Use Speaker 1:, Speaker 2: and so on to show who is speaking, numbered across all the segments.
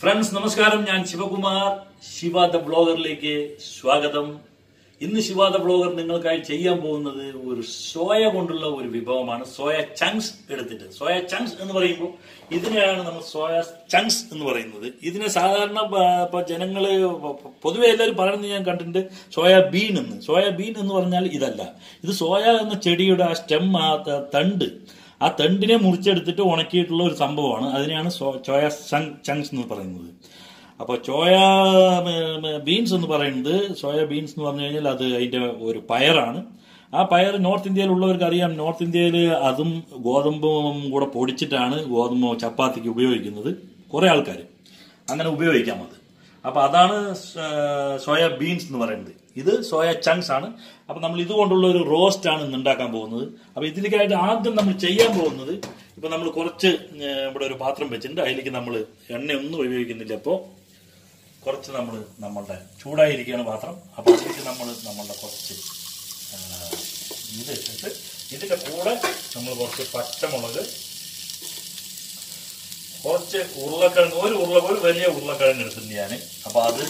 Speaker 1: friends നമസ്കാരം ഞാൻ Shivakumar Shiva the ബ്ലോഗറിലേക്ക് സ്വാഗതം ഇന്ന് ശിവ ദ ബ്ലോഗർ നിങ്ങൾക്കായി ചെയ്യാൻ പോകുന്നത് ഒരു സോയ കൊണ്ടുള്ള ഒരു വിഭവമാണ് സോയ ചങ്ക്സ് എടുത്തിട്ട് സോയ ചങ്ക്സ് എന്ന് പറയുമ്പോൾ ഇതിനെയാണ് നമ്മൾ സോയ ചങ്ക്സ് എന്ന് പറയുന്നത് ഇതിനെ സാധാരണ പ- ഇപ്പൊ ജനങ്ങള് പ- പൊതുവെ എല്ലാവരും പറയുന്നത് ഞാൻ കണ്ടിട്ടുണ്ട് സോയ ബീൻ എന്ന് സോയ ബീൻ എന്ന് പറഞ്ഞാൽ ഇതല്ല ഇത് സോയ എന്ന ചെടിയുടെ ആ സ്റ്റെം ആ ത- തണ്ട് ആ തണ്ടിനെ മുറിച്ചെടുത്തിട്ട് ഉണക്കിയിട്ടുള്ള ഒരു സംഭവമാണ് അതിനെയാണ് സോ- ചോയ ചങ് ചങ്ക്സ് എന്ന് പറയുന്നത് അപ്പോൾ ചോയ ബീൻസ് എന്ന് പറയുന്നത് സോയ ബീൻസ് എന്ന് പറഞ്ഞു കഴിഞ്ഞാൽ അത് അതിന്റെ ഒരു പയറാണ് ആ പയർ നോർത്ത് ഇന്ത്യയിലുള്ളവർക്ക് അറിയാം നോർത്ത് ഇന്ത്യയിൽ അതും ഗോതമ്പും കൂടെ പൊടിച്ചിട്ടാണ് ഗോതമ്പ് ചപ്പാത്തിക്ക് ഉപയോഗിക്കുന്നത് കുറെ ആൾക്കാർ അങ്ങനെ ഉപയോഗിക്കാം അത് അപ്പൊ അതാണ് സ- സോയ ബീൻസ് എന്ന് പറയുന്നത് ഇത് സോയ ചങ്ക്സ് ആണ് അപ്പൊ നമ്മൾ ഇതുകൊണ്ടുള്ള ഒരു റോസ്റ്റ് ആണ് ഇന്ന് ഉണ്ടാക്കാൻ പോകുന്നത് അപ്പൊ ഇതിലേക്കായിട്ട് ആദ്യം നമ്മൾ ചെയ്യാൻ പോകുന്നത് ഇപ്പൊ നമ്മൾ കുറച്ച് ഏഹ്, ഇവിടെ ഒരു പാത്രം വെച്ചിട്ടുണ്ട് അതിലേക്ക് നമ്മൾ എണ്ണയൊന്നും ഉപയോഗിക്കുന്നില്ല അപ്പോൾ കുറച്ച് നമ്മൾ നമ്മളുടെ ചൂടായിരിക്കുകയാണ് പാത്രം അപ്പൊ അതിലേക്ക് നമ്മൾ നമ്മളുടെ കുറച്ച് ആ, ഇത് ഇട്ടിട്ട് ഇതിന്റെ കൂടെ നമ്മൾ കുറച്ച് പച്ചമുളക് കുറച്ച് ഉരുളക്കിഴങ്ങ് ഒരു ഉരുള ഒരു വലിയ ഉരുളക്കിഴങ്ങ് എടുത്തിട്ടുണ്ട് ഞാൻ അപ്പൊ അത്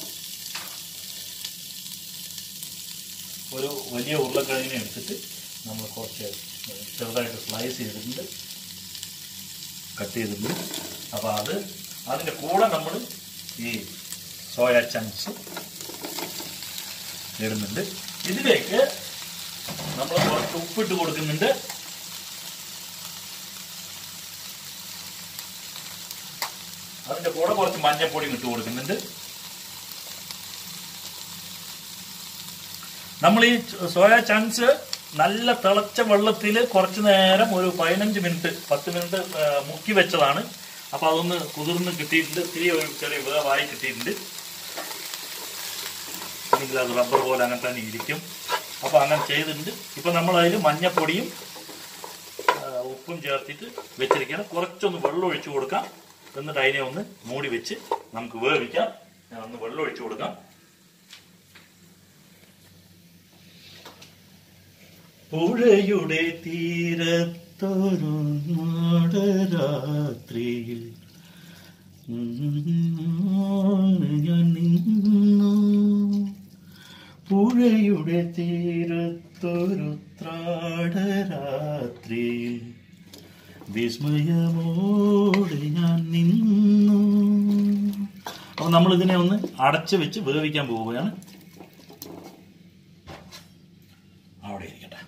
Speaker 1: ഒരു വലിയ ഉരുളക്കിഴങ്ങിനെ എടുത്തിട്ട് നമ്മൾ കുറച്ച് ചെറുതായിട്ട് സ്ലൈസ് ചെയ്തിട്ടുണ്ട് കട്ട് ചെയ്തിട്ടുണ്ട് അപ്പൊ അത് അതിന്റെ കൂടെ നമ്മൾ ഈ സോയ ചങ്ക്സ് ഇടുന്നുണ്ട് ഇതിലേക്ക് നമ്മൾ കുറച്ച് ഉപ്പിട്ട് കൊടുക്കുന്നുണ്ട് അതിന്റെ കൂടെ കുറച്ച് മഞ്ഞപ്പൊടി ഇട്ട് കൊടുക്കുന്നുണ്ട് നമ്മൾ ഈ സോയ ചങ്ക്സ് നല്ല തിളച്ച വെള്ളത്തിൽ കുറച്ചു നേരം ഒരു പതിനഞ്ച് മിനിറ്റ് പത്ത് മിനിറ്റ് ആ, മുക്കി വെച്ചതാണ് അപ്പൊ അതൊന്ന് കുതിർന്ന് കിട്ടിയിട്ടുണ്ട് ഇത്തിരി ഒരു ചെറിയ വേവായി കിട്ടിയിട്ടുണ്ട് അല്ലെങ്കിൽ അത് റബ്ബർ പോലെ അങ്ങനെ തന്നെ ഇരിക്കും അപ്പൊ അങ്ങനെ ചെയ്തിട്ടുണ്ട് ഇപ്പൊ നമ്മൾ അതിൽ മഞ്ഞപ്പൊടിയും ആ, ഉപ്പും ചേർത്തിട്ട് വെച്ചിരിക്കുകയാണ് കുറച്ചൊന്ന് വെള്ളം ഒഴിച്ചു കൊടുക്കാം എന്നിട്ട് അതിനെ ഒന്ന് മൂടി വെച്ച് നമുക്ക് വേവിക്കാം ഞാൻ ഒന്ന് വെള്ളം ഒഴിച്ചു കൊടുക്കാം പുഴയുടെ തീരത്തൊരു നാടരാത്രിയിൽ ഞാൻ നിന്നു പുഴയുടെ തീരത്തൊരു ത്രാടരാത്രിയിൽ വിസ്മയമോടെ ഞാൻ നിന്നു അപ്പൊ നമ്മൾ ഇതിനെ ഒന്ന് അടച്ചു വെച്ച് വേവിക്കാൻ പോവുകയാണ് അവിടെ ഇരിക്കട്ടെ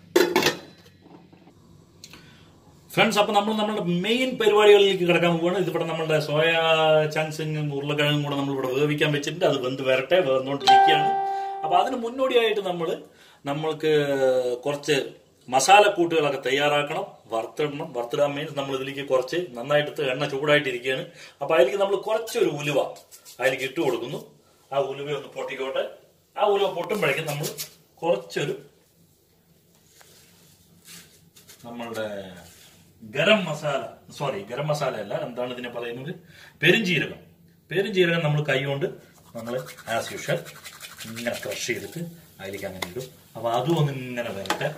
Speaker 1: ഫ്രണ്ട്സ് അപ്പൊ നമ്മൾ നമ്മുടെ മെയിൻ പരിപാടികളിലേക്ക് കിടക്കാൻ പോവുകയാണ് ഇതിവിടെ നമ്മുടെ സോയ ചങ്ക്സിങ്ങും ഉരുളക്കിഴങ്ങും കൂടെ നമ്മൾ ഇവിടെ വേവിക്കാൻ വെച്ചിട്ടുണ്ട് അത് വെന്ത് വരട്ടെ വേർന്നുകൊണ്ടിരിക്കുകയാണ് അപ്പൊ അതിന് മുന്നോടിയായിട്ട് നമ്മൾ നമ്മൾക്ക് കുറച്ച് മസാലക്കൂട്ടുകളൊക്കെ തയ്യാറാക്കണം വറുത്തിടണം വറുത്തിടാൻ മീൻസ് നമ്മൾ ഇതിലേക്ക് കുറച്ച് നന്നായിട്ട് എണ്ണ ചൂടായിട്ടിരിക്കുകയാണ് അപ്പൊ അതിലേക്ക് നമ്മൾ കുറച്ചൊരു ഉലുവ അതിലേക്ക് ഇട്ട് കൊടുക്കുന്നു ആ ഉലുവ ഒന്ന് പൊട്ടിക്കോട്ടെ ആ ഉലുവ പൊട്ടുമ്പോഴേക്കും നമ്മൾ കുറച്ചൊരു നമ്മളുടെ ഗരം മസാല സോറി ഗരം മസാല അല്ല എന്താണ് ഇതിനെ പറയുന്നത് പെരുംജീരകം പെരുംജീരകം നമ്മൾ കൈകൊണ്ട് നമ്മൾ ആസ് യൂഷ്വൽ ഇങ്ങനെ ക്രഷ് ചെയ്തിട്ട് അതിലേക്ക് അങ്ങനെ ഇടും അപ്പൊ അതും ഒന്ന് ഇങ്ങനെ വരട്ടെ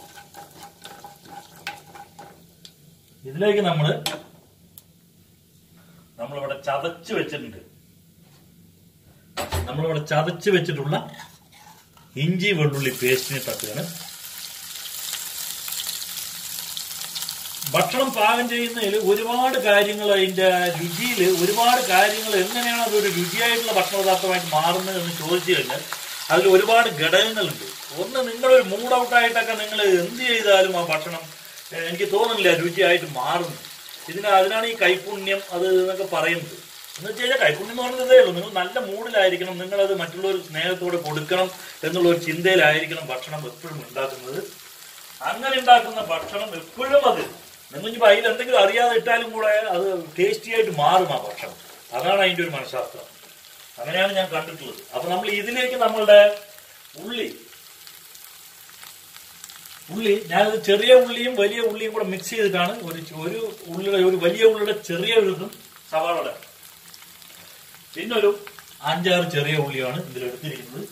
Speaker 1: ഇതിലേക്ക് നമ്മൾ നമ്മളിവിടെ ചതച്ച് വെച്ചിട്ടുണ്ട് നമ്മളിവിടെ ചതച്ച് വെച്ചിട്ടുള്ള ഇഞ്ചി വെള്ളുള്ളി പേസ്റ്റിനെ തട്ടുകയാണ് ഭക്ഷണം പാകം ചെയ്യുന്നതിൽ ഒരുപാട് കാര്യങ്ങൾ അതിന്റെ രുചിയിൽ ഒരുപാട് കാര്യങ്ങൾ എങ്ങനെയാണ് അതൊരു രുചിയായിട്ടുള്ള ഭക്ഷണ പദാർത്ഥമായിട്ട് മാറുന്നത് എന്ന് ചോദിച്ചു കഴിഞ്ഞാൽ അതിൽ ഒരുപാട് ഘടകങ്ങളുണ്ട് ഒന്ന് നിങ്ങളൊരു മൂഡ് ഔട്ടായിട്ടൊക്കെ നിങ്ങൾ എന്ത് ചെയ്താലും ആ ഭക്ഷണം ഏഹ്, എനിക്ക് തോന്നുന്നില്ല രുചിയായിട്ട് മാറുന്നു ഇതിന് അതിനാണ് ഈ കൈപുണ്യം അത് എന്നൊക്കെ പറയുന്നത് എന്ന് വെച്ച് കഴിഞ്ഞാൽ കൈപുണ്യം എന്ന് പറയുന്നതേ ഉള്ളൂ നിങ്ങൾ നല്ല മൂഡിലായിരിക്കണം നിങ്ങളത് മറ്റുള്ളവർ സ്നേഹത്തോടെ കൊടുക്കണം എന്നുള്ള ഒരു ചിന്തയിലായിരിക്കണം ഭക്ഷണം എപ്പോഴും ഉണ്ടാക്കുന്നത് അങ്ങനെ ഉണ്ടാക്കുന്ന ഭക്ഷണം എപ്പോഴും അത് നിങ്ങൾ ഇനി അതിൽ എന്തെങ്കിലും അറിയാതെ ഇട്ടാലും കൂടെ അത് ടേസ്റ്റി ആയിട്ട് മാറും ആ ഭക്ഷണം അതാണ് അതിന്റെ ഒരു മനഃശാസ്ത്രം അങ്ങനെയാണ് ഞാൻ കണ്ടിട്ടുള്ളത് അപ്പൊ നമ്മൾ ഇതിലേക്ക് നമ്മളുടെ ഉള്ളി ഉള്ളി ഞാനത് ചെറിയ ഉള്ളിയും വലിയ ഉള്ളിയും കൂടെ മിക്സ് ചെയ്തിട്ടാണ് ഒരു ചെ- ഒരു ഉള്ളിയുടെ ഒരു വലിയ ഉള്ളിയുടെ ചെറിയ ഒരു ഇതും സവാളയുടെ പിന്നെ ഒരു അഞ്ചാറ് ചെറിയ ഉള്ളിയാണ് ഇതിൽ എടുത്തിരിക്കുന്നത്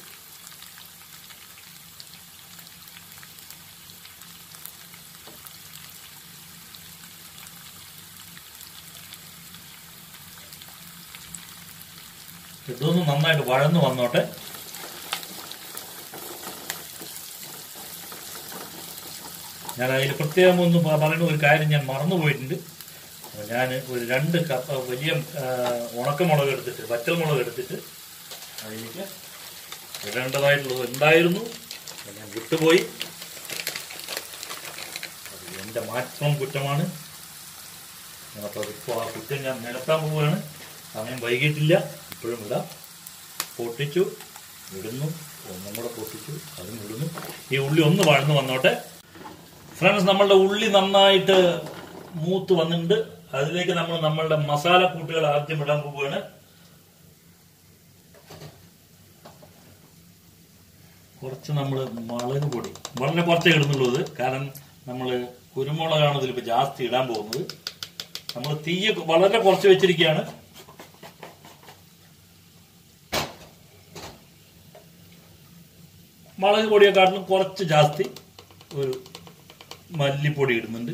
Speaker 1: ഇതൊന്ന് നന്നായിട്ട് വഴന്ന് വന്നോട്ടെ ഞാൻ അതിൽ പ്രത്യേകം ഒന്ന് പ- പറയുന്ന ഒരു കാര്യം ഞാൻ മറന്നുപോയിട്ടുണ്ട് അപ്പോൾ ഞാൻ ഒരു രണ്ട് കപ്പ് വലിയ ആ, ഉണക്കമുളക് എടുത്തിട്ട് വറ്റൽമുളക് എടുത്തിട്ട് അതിലേക്ക് ഇടേണ്ടതായിട്ടുള്ളത് ഉണ്ടായിരുന്നു അത് ഞാൻ വിട്ടുപോയി അത് എൻ്റെ മാത്രം കുറ്റമാണ് അപ്പോൾ അതിപ്പോൾ ആ കുറ്റം ഞാൻ നിരത്താൻ പോവുകയാണ് സമയം വൈകിട്ടില്ല ഇപ്പോഴും ഇടാം പൊട്ടിച്ചു ഇടുന്നു ഒന്നും കൂടെ പൊട്ടിച്ചു അതും ഇടുന്നു ഈ ഉള്ളി ഒന്ന് വഴന്ന് വന്നോട്ടെ ഫ്രണ്ട്സ് നമ്മളുടെ ഉള്ളി നന്നായിട്ട് മൂത്ത് വന്നിട്ടുണ്ട് അതിലേക്ക് നമ്മൾ നമ്മളുടെ മസാല കൂട്ടുകൾ ആദ്യം ഇടാൻ പോവുകയാണ് കുറച്ച് നമ്മൾ മുളക് പൊടി വളരെ കുറച്ചേ ഇടുന്നുള്ളൂ ഇത് കാരണം നമ്മൾ കുരുമുളകാണ് ഇതിലിപ്പോൾ ജാസ്തി ഇടാൻ പോകുന്നത് നമ്മൾ തീയ വളരെ കുറച്ച് വെച്ചിരിക്കുകയാണ് മുളക് പൊടിയെക്കാട്ടിലും കുറച്ച് ജാസ്തി ഒരു മല്ലിപ്പൊടി ഇടുന്നുണ്ട്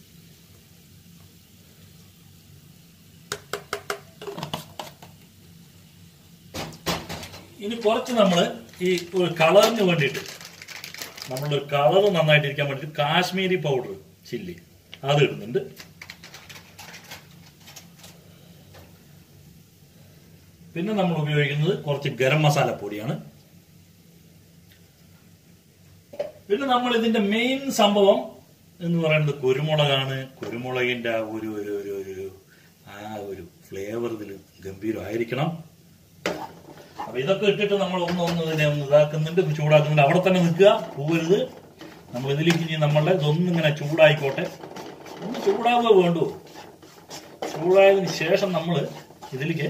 Speaker 1: ഇനി കുറച്ച് നമ്മൾ ഈ ഒരു കളറിന് വേണ്ടിയിട്ട് നമ്മളൊരു കളർ നന്നായിട്ടിരിക്കാൻ വേണ്ടിയിട്ട് കാശ്മീരി പൗഡർ ചില്ലി അത് ഇടുന്നുണ്ട് പിന്നെ നമ്മൾ ഉപയോഗിക്കുന്നത് കുറച്ച് ഗരം മസാല പൊടിയാണ് പിന്നെ നമ്മൾ ഇതിന്റെ മെയിൻ സംഭവം എന്ന് പറയുന്നത് കുരുമുളകാണ് കുരുമുളകിന്റെ ആ ഒരു ഒരു ഒരു ഒരു ആ ഒരു ഫ്ലേവർ ഇതിൽ ഗംഭീരമായിരിക്കണം അപ്പൊ ഇതൊക്കെ ഇട്ടിട്ട് നമ്മൾ ഒന്ന് ഒന്ന് ഇതിനെ ഒന്ന് ഇതാക്കുന്നുണ്ട് ഒന്ന് ചൂടാക്കുന്നുണ്ട് അവിടെ തന്നെ നിൽക്കുക പോകരുത് നമ്മൾ ഇതിലേക്ക് ഇനി നമ്മളുടെ ഇതൊന്നും ഇങ്ങനെ ചൂടായിക്കോട്ടെ ഒന്ന് ചൂടാവുക വേണ്ടു ചൂടായതിനു ശേഷം നമ്മൾ ഇതിലേക്ക്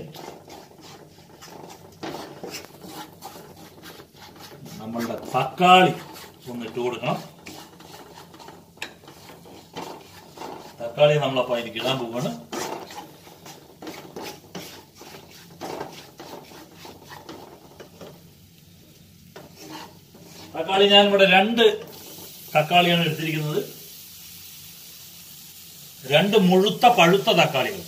Speaker 1: നമ്മളുടെ തക്കാളി ഒന്ന് ഇട്ട് കൊടുക്കണം തക്കാളി നമ്മളപ്പോൾ അതിലേക്ക് ഇടാൻ പോവാണ് തക്കാളി ഞാൻ ഇവിടെ രണ്ട് തക്കാളിയാണ് എടുത്തിരിക്കുന്നത് രണ്ട് മുഴുത്ത പഴുത്ത തക്കാളികൾ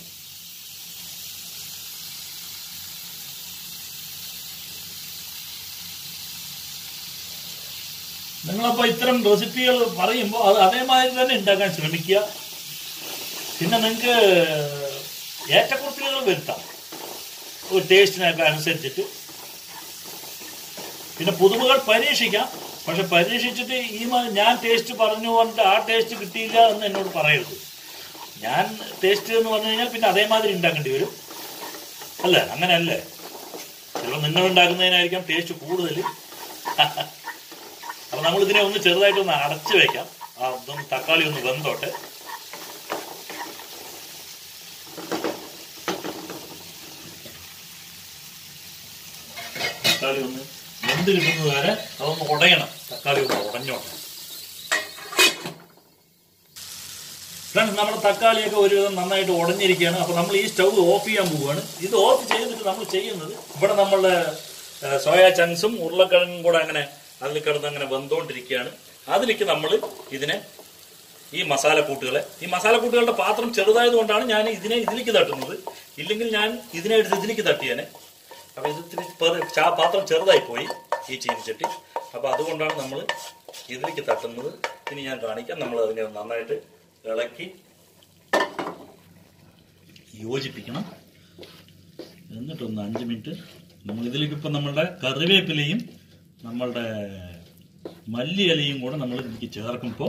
Speaker 1: നിങ്ങളപ്പോ ഇത്തരം റെസിപ്പികൾ പറയുമ്പോൾ അത് അതേമാതിരി തന്നെ ഉണ്ടാക്കാൻ ശ്രമിക്കുക പിന്നെ നിങ്ങൾക്ക് ഏറ്റക്കുറച്ചിലുകൾ വരുത്താം ഒരു ടേസ്റ്റിനൊക്കെ അനുസരിച്ചിട്ട് പിന്നെ പുതുമകൾ പരീക്ഷിക്കാം പക്ഷെ പരീക്ഷിച്ചിട്ട് ഈ മ- ഞാൻ ടേസ്റ്റ് പറഞ്ഞു പറഞ്ഞിട്ട് ആ ടേസ്റ്റ് കിട്ടിയില്ല എന്ന് എന്നോട് പറയരുത് ഞാൻ ടേസ്റ്റ് എന്ന് പറഞ്ഞു കഴിഞ്ഞാൽ പിന്നെ അതേമാതിരി ഉണ്ടാക്കേണ്ടി വരും അല്ലേ അങ്ങനെയല്ലേ ചിലപ്പോൾ നിങ്ങൾ ഉണ്ടാക്കുന്നതിനായിരിക്കാം ടേസ്റ്റ് കൂടുതൽ അപ്പൊ നമ്മൾ ഇതിനെ ഒന്ന് ചെറുതായിട്ട് ഒന്ന് അടച്ചു വെക്കാം ആ ഇതൊന്ന് തക്കാളി ഒന്ന് വെന്തോട്ടെ തക്കാളി ഒന്ന് വെന്ത് കിട്ടുന്നത് വരെ അതൊന്ന് ഉടയണം തക്കാളി ഒന്ന് ഉടഞ്ഞോട്ടെ ഫ്രണ്ട്സ് നമ്മുടെ തക്കാളിയൊക്കെ ഒരുവിധം നന്നായിട്ട് ഉടഞ്ഞിരിക്കുകയാണ് അപ്പൊ നമ്മൾ ഈ സ്റ്റൗ ഓഫ് ചെയ്യാൻ പോവുകയാണ് ഇത് ഓഫ് ചെയ്തിട്ട് നമ്മൾ ചെയ്യുന്നത് ഇവിടെ നമ്മളുടെ സോയാ ചങ്ക്സും ഉരുളക്കിഴങ്ങും കൂടെ അങ്ങനെ അതിൽ കിടന്ന് അങ്ങനെ വെന്തുകൊണ്ടിരിക്കുകയാണ് അതിലേക്ക് നമ്മൾ ഇതിനെ ഈ മസാലക്കൂട്ടുകളെ ഈ മസാലക്കൂട്ടുകളുടെ പാത്രം ചെറുതായത് കൊണ്ടാണ് ഞാൻ ഇതിനെ ഇതിലേക്ക് തട്ടുന്നത് ഇല്ലെങ്കിൽ ഞാൻ ഇതിനെ എടുത്ത് ഇതിലേക്ക് തട്ടിയേനെ അപ്പൊ ഇത് ഇത്തിരി പെറു- ചാ- പാത്രം ചെറുതായി പോയി ഈ ചീനിച്ചട്ടി അപ്പൊ അതുകൊണ്ടാണ് നമ്മൾ ഇതിലേക്ക് തട്ടുന്നത് ഇനി ഞാൻ കാണിക്കാം നമ്മൾ അതിനെ നന്നായിട്ട് ഇളക്കി യോജിപ്പിക്കണം എന്നിട്ടൊന്ന് അഞ്ച് മിനിറ്റ് നമ്മൾ ഇതിലേക്ക് ഇപ്പം നമ്മളുടെ കറിവേപ്പിലയും നമ്മളുടെ മല്ലി ഇലയും കൂടെ നമ്മൾ ഇതിലേക്ക് ചേർക്കുമ്പോൾ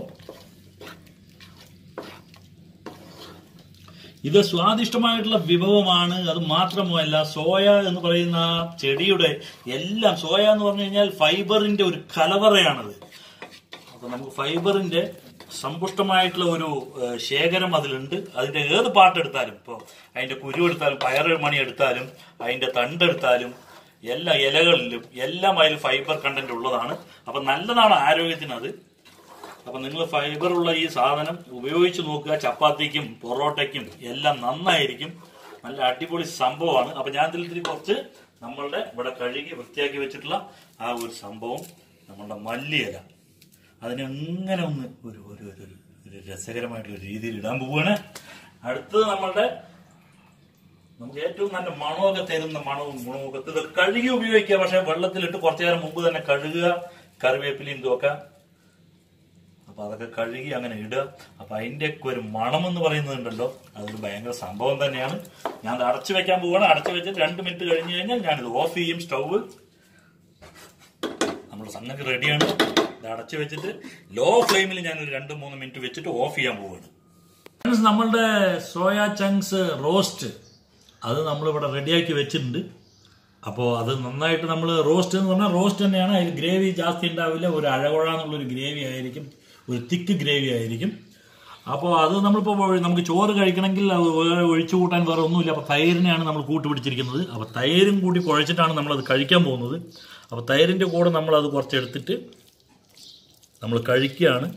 Speaker 1: ഇത് സ്വാദിഷ്ടമായിട്ടുള്ള വിഭവമാണ് അത് മാത്രമല്ല സോയ എന്ന് പറയുന്ന ആ ചെടിയുടെ എല്ലാം സോയ എന്ന് പറഞ്ഞു കഴിഞ്ഞാൽ ഫൈബറിന്റെ ഒരു കലവറയാണത് അപ്പൊ നമുക്ക് ഫൈബറിന്റെ സമ്പുഷ്ടമായിട്ടുള്ള ഒരു ഏഹ്, ശേഖരം അതിലുണ്ട് അതിന്റെ ഏത് പാർട്ട് എടുത്താലും ഇപ്പോൾ അതിന്റെ കുരു എടുത്താലും പയർ മണി എടുത്താലും അതിന്റെ തണ്ട് എടുത്താലും എല്ലാ ഇലകളിലും എല്ലാം അതിൽ ഫൈബർ കണ്ടന്റ് ഉള്ളതാണ് അപ്പൊ നല്ലതാണ് ആരോഗ്യത്തിന് അത് അപ്പൊ നിങ്ങൾ ഫൈബർ ഉള്ള ഈ സാധനം ഉപയോഗിച്ച് നോക്കുക ചപ്പാത്തിക്കും പൊറോട്ടയ്ക്കും എല്ലാം നന്നായിരിക്കും നല്ല അടിപൊളി സംഭവമാണ് അപ്പൊ ഞാൻ ഇതിൽ ഇത്തിരി കുറച്ച് നമ്മളുടെ ഇവിടെ കഴുകി വൃത്തിയാക്കി വെച്ചിട്ടുള്ള ആ ഒരു സംഭവം നമ്മളുടെ മല്ലിയില അതിനെ എങ്ങനെ ഒന്ന് ഒരു ഒരു ഒരു ഒരു- ഒരു രസകരമായിട്ടുള്ള രീതിയിൽ ഇടാൻ പോവുകയാണ് അടുത്തത് നമ്മളുടെ നമുക്ക് ഏറ്റവും നല്ല മണമൊക്കെ തരുന്ന മണവും ഗുണമൊക്കെ ഇത് കഴുകി ഉപയോഗിക്കുക പക്ഷെ വെള്ളത്തിലിട്ട് കുറച്ചു നേരം മുമ്പ് തന്നെ കഴുകുക കറിവേപ്പിലയും ഇതൊക്കെ അപ്പൊ അതൊക്കെ കഴുകി അങ്ങനെ ഇടുക അപ്പൊ അതിന്റെ ഒക്കെ ഒരു മണം എന്ന് പറയുന്നതുണ്ടല്ലോ അതൊരു ഭയങ്കര സംഭവം തന്നെയാണ് ഞാൻ അത് അടച്ചു വെക്കാൻ പോവാണ് അടച്ചു വെച്ചിട്ട് രണ്ട് മിനിറ്റ് കഴിഞ്ഞ് കഴിഞ്ഞാൽ ഞാനിത് ഓഫ് ചെയ്യും സ്റ്റൗവ് നമ്മുടെ സംഗതി റെഡിയാണ് ഇത് അടച്ചു വെച്ചിട്ട് ലോ ഫ്ലെയിമിൽ ഞാൻ ഒരു രണ്ട് മൂന്ന് മിനിറ്റ് വെച്ചിട്ട് ഓഫ് ചെയ്യാൻ പോവാണ് ഫ്രണ്ട്സ് നമ്മളുടെ സോയ ചങ്ക്സ് റോസ്റ്റ് അത് നമ്മളിവിടെ റെഡിയാക്കി വെച്ചിട്ടുണ്ട് അപ്പോൾ അത് നന്നായിട്ട് നമ്മൾ റോസ്റ്റ് എന്ന് പറഞ്ഞാൽ റോസ്റ്റ് തന്നെയാണ് അതിൽ ഗ്രേവി ജാസ്തി ഉണ്ടാവില്ല ഒരു അഴകുഴ എന്നുള്ളൊരു ഗ്രേവി ആയിരിക്കും ഒരു തിക്ക് ഗ്രേവി ആയിരിക്കും അപ്പോൾ അത് നമ്മളിപ്പോൾ നമുക്ക് ചോറ് കഴിക്കണമെങ്കിൽ അത് വേറെ ഒഴിച്ചു കൂട്ടാൻ വേറെ ഒന്നുമില്ല അപ്പോൾ തൈരിനെയാണ് നമ്മൾ കൂട്ടി പിടിച്ചിരിക്കുന്നത് അപ്പോൾ തൈരും കൂടി കുഴച്ചിട്ടാണ് നമ്മളത് കഴിക്കാൻ പോകുന്നത് അപ്പോൾ തൈരിൻ്റെ കൂടെ നമ്മളത് കുറച്ചെടുത്തിട്ട് നമ്മൾ കഴിക്കുകയാണ്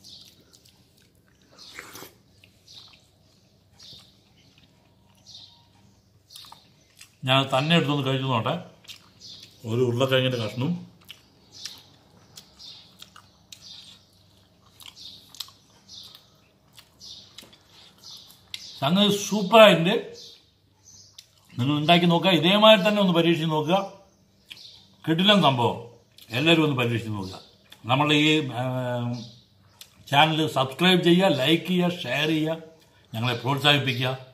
Speaker 1: ഞാൻ തന്നെ എടുത്തൊന്ന് കഴിച്ചു നോട്ടെ ഒരു ഉരുളക്കിഴങ്ങിൻ്റെ കഷ്ണവും സംഗതി സൂപ്പറായിട്ടുണ്ട് നിങ്ങൾ ഉണ്ടാക്കി നോക്കുക ഇതേമാതിരി തന്നെ ഒന്ന് പരീക്ഷിച്ച് നോക്കുക കിട്ടില്ല സംഭവം എല്ലാവരും ഒന്ന് പരീക്ഷിച്ച് നോക്കുക നമ്മളുടെ ഈ ചാനൽ സബ്സ്ക്രൈബ് ചെയ്യുക ലൈക്ക് ചെയ്യുക ഷെയർ ചെയ്യുക ഞങ്ങളെ പ്രോത്സാഹിപ്പിക്കുക